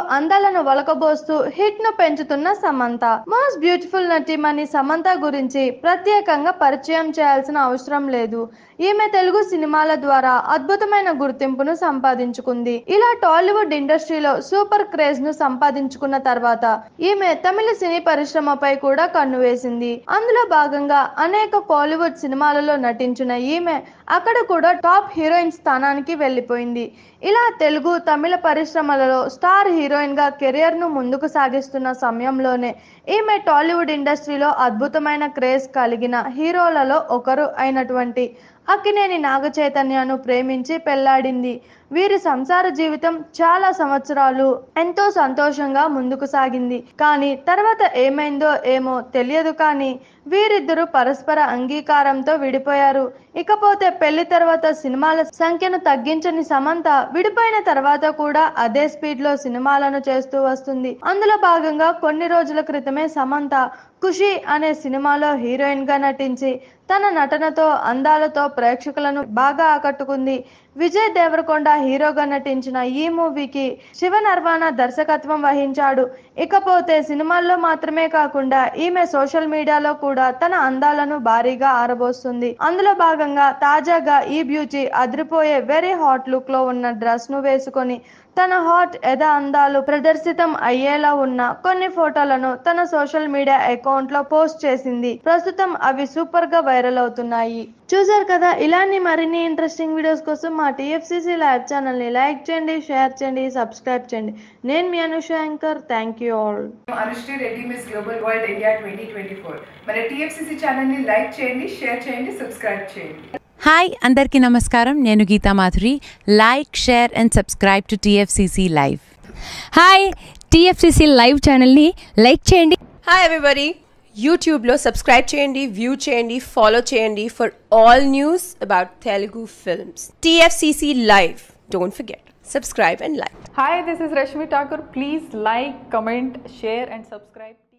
అందాలను వలకబోస్తూ హిట్ ను పెంచుతున్న సమంత మోస్ట్ బ్యూటిఫుల్ నటీమణి సమంత గురించి ప్రత్యేకంగా పరిచయం చేయాల్సిన అవసరం లేదు ఈమె తెలుగు సినిమాల ద్వారా అద్భుతమైన గుర్తింపును సంపాదించుకుంది ఇలా టాలీవుడ్ ఇండస్ట్రీలో సూపర్ క్రేజ్ ను సంపాదించుకున్న తర్వాత ఈమె తమిళ సినీ పరిశ్రమపై కూడా కన్ను వేసింది అందులో భాగంగా అనేక కోలీవుడ్ సినిమాలలో నటించిన ఈమె అక్కడ కూడా టాప్ హీరోయిన్ స్థానానికి వెళ్ళిపోయింది ఇలా తెలుగు తమిళ పరిశ్రమలలో స్టార్ హీరోయిన్ గా కెరియర్ ను ముందుకు సాగిస్తున్న సమయంలోనే ఈమె టాలీవుడ్ ఇండస్ట్రీలో అద్భుతమైన క్రేజ్ కలిగిన హీరోలలో ఒకరు అయినటువంటి అక్కినేని నాగ చైతన్యను ప్రేమించి పెళ్లాడింది వీరి సంసార జీవితం చాలా సంవత్సరాలు ఎంతో సంతోషంగా ముందుకు సాగింది కానీ తర్వాత ఏమైందో ఏమో తెలియదు కానీ వీరిద్దరూ పరస్పర అంగీకారంతో విడిపోయారు ఇకపోతే పెళ్లి తర్వాత సినిమాల సంఖ్యను తగ్గించని సమంత విడిపోయిన తర్వాత కూడా అదే స్పీడ్ లో సినిమాలను చేస్తూ వస్తుంది అందులో భాగంగా కొన్ని రోజుల క్రితమే సమంత ఖుషి అనే సినిమాలో హీరోయిన్ గా నటించి తన నటనతో అందాలతో ప్రేక్షకులను బాగా ఆకట్టుకుంది విజయ్ దేవరకొండ హీరోగా నటించిన ఈ మూవీకి శివ నర్వాణ దర్శకత్వం వహించాడు ఇకపోతే సినిమాల్లో మాత్రమే కాకుండా ఈమె సోషల్ మీడియాలో కూడా తన అందాలను భారీగా ఆరబోస్తుంది అందులో భాగంగా తాజాగా ఈ బ్యూటీ అదిరిపోయే వెరీ హాట్ లుక్ లో ఉన్న డ్రెస్ ను వేసుకొని తన హాట్ ఎద అందాలు ప్రదర్శితం అయ్యేలా ఉన్న కొన్ని ఫోటోలను తన సోషల్ మీడియా అకౌంట్ లో పోస్ట్ చేసింది ప్రస్తుతం అవి సూపర్ గా వైరల్ అవుతున్నాయి చూసారు కదా ఇలాంటి మరిన్ని ఇంట్రెస్టింగ్ వీడియోస్ కోసం మా టీఎఫ్సిసి లైవ్ ఛానల్ ని లైక్ చేయండి షేర్ చేయండి సబ్స్క్రైబ్ చేయండి నేను మీ Anusha anchor thank you all Anusri Reddy miss global world India twenty twenty four మన టీఎఫ్సిసి ఛానల్ని లైక్ చేయండి షేర్ చేయండి సబ్స్క్రైబ్ చేయండి హాయ్ అందరికీ నమస్కారం నేను Geetha Madhuri like share and subscribe to TFCC live hi TFCC live ఛానల్ని లైక్ చేయండి హాయ్ ఎవ్రీబడి యూట్యూబ్లో సబ్స్క్రైబ్ చేయండి వ్యూ చేయండి ఫాలో చేయండి for all news about Telugu films TFCC live don't forget subscribe and like Hi, this is Rashmi Thakur. Please like, comment, share, and subscribe.